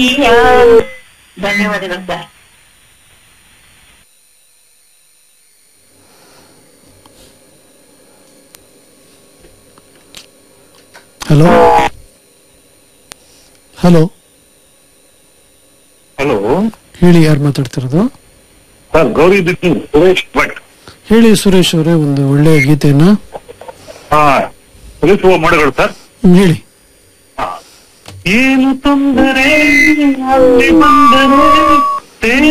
ಧನ್ಯವಾದಗಳು sir hello hello hello ಹೇಳಿ ಯಾರು ಮಾತಾಡ್ತಿರೋದು ಸರ್ ಗೌರಿ ಬಿಟ್ಟು ಸುರೇಶ್ ಭಟ್ ಹೇಳಿ ಸುರೇಶ್ ಅವರೇ ಒಂದು ಒಳ್ಳೆಯ ಗೀತೆಯನ್ನ ಹಾ ತಿಳಿಸುವ ಮಾಡುಗಳು ಸರ್ ಹ್ಮ್, ಹೇಳಿ ಏನು ತೊಂದರೆ ಅಲ್ಲಿ ಬಂದರೆ